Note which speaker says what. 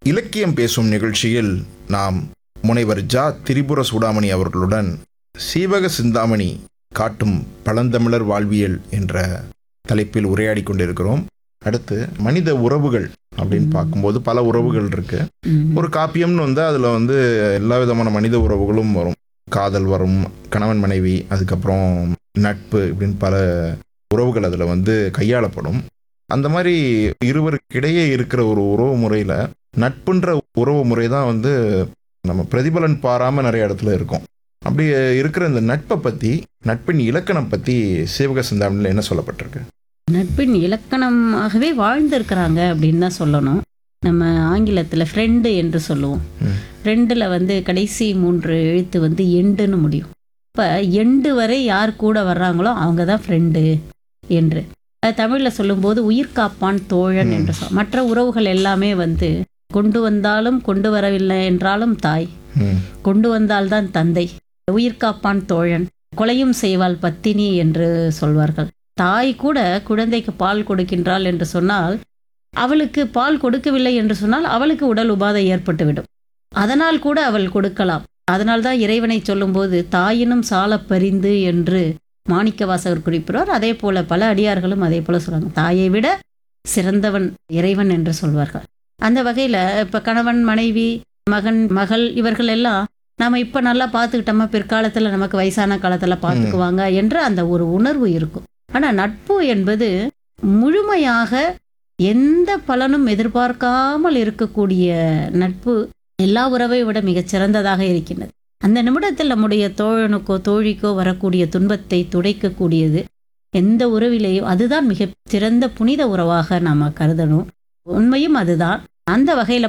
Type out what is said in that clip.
Speaker 1: இலக்கியம் பேசும் நிகழ்ச்சியில் நாம் முனைவர் ஜா திரிபுர சூடாமணி அவர்களுடன் சீவக சிந்தாமணி காட்டும் பழந்தமிழர் வாழ்வியல் என்ற தலைப்பில் உரையாடி கொண்டிருக்கிறோம் அடுத்து மனித உறவுகள் அப்படின்னு பார்க்கும்போது பல உறவுகள் இருக்கு
Speaker 2: ம்.
Speaker 1: ஒரு காப்பியம்னு வந்து அதில் வந்து எல்லா விதமான மனித உறவுகளும் வரும் காதல் வரும் கணவன் மனைவி அதுக்கப்புறம் நட்பு இப்படின்னு பல உறவுகள் அதில் வந்து கையாளப்படும் அந்த மாதிரி இருவருக்கிடையே இருக்கிற ஒரு உறவு முறையில் நட்புன்ற உறவு முறை தான் வந்து நம்ம பிரதிபலன் பாராமல் நிறைய இடத்துல இருக்கும் அப்படி இருக்கிற இந்த நட்பை பற்றி நட்பின் இலக்கணம் பற்றி சிவக சிந்தாமணியில் என்ன சொல்லப்பட்டிருக்கு
Speaker 2: நட்பின் இலக்கணமாகவே வாழ்ந்திருக்கிறாங்க அப்படின்னு தான் சொல்லணும் நம்ம ஆங்கிலத்தில் ஃப்ரெண்டு என்று சொல்லுவோம்
Speaker 1: ம்.
Speaker 2: ஃப்ரெண்டில் வந்து கடைசி மூன்று எழுத்து வந்து எண்டுன்னு முடியும் இப்போ எண்டு வரை யார் கூட வர்றாங்களோ அவங்க தான் ஃப்ரெண்டு என்று அது தமிழில் சொல்லும்போது உயிர் காப்பான் தோழன்
Speaker 1: ம்.
Speaker 2: என்று சொல் மற்ற உறவுகள் எல்லாமே வந்து கொண்டு வந்தாலும் கொண்டு வரவில்லை என்றாலும் தாய்
Speaker 1: ம்
Speaker 2: கொண்டு வந்தால்தான் தந்தை உயிர் காப்பான் தோழன் கொலையும் செய்வாள் பத்தினி என்று சொல்வார்கள் தாய் கூட குழந்தைக்கு பால் கொடுக்கின்றாள் என்று சொன்னால் அவளுக்கு பால் கொடுக்கவில்லை என்று சொன்னால் அவளுக்கு உடல் உபாதை ஏற்பட்டுவிடும் அதனால் கூட அவள் கொடுக்கலாம் அதனால்தான் இறைவனை சொல்லும்போது தாயினும் சாலப் பரிந்து என்று மாணிக்க வாசகர் குறிப்பிடுவார் அதே போல பல அடியார்களும் அதே போல சொல்றாங்க தாயை விட சிறந்தவன் இறைவன் என்று சொல்வார்கள் அந்த வகையில இப்ப கணவன் மனைவி மகன் மகள் இவர்கள் எல்லாம் நாம இப்ப நல்லா பார்த்துக்கிட்டோமா பிற்காலத்துல நமக்கு வயசான காலத்துல பார்த்துக்குவாங்க என்ற அந்த ஒரு உணர்வு இருக்கும் ஆனா நட்பு என்பது முழுமையாக எந்த பலனும் எதிர்பார்க்காமல் இருக்கக்கூடிய நட்பு எல்லா உறவை விட மிகச் சிறந்ததாக இருக்கின்றது அந்த நிமிடத்தில் நம்முடைய தோழனுக்கோ தோழிக்கோ வரக்கூடிய துன்பத்தை துடைக்கக்கூடியது எந்த உறவிலேயும் அதுதான் மிக சிறந்த புனித உறவாக நாம கருதணும் உண்மையும் அதுதான் அந்த வகையில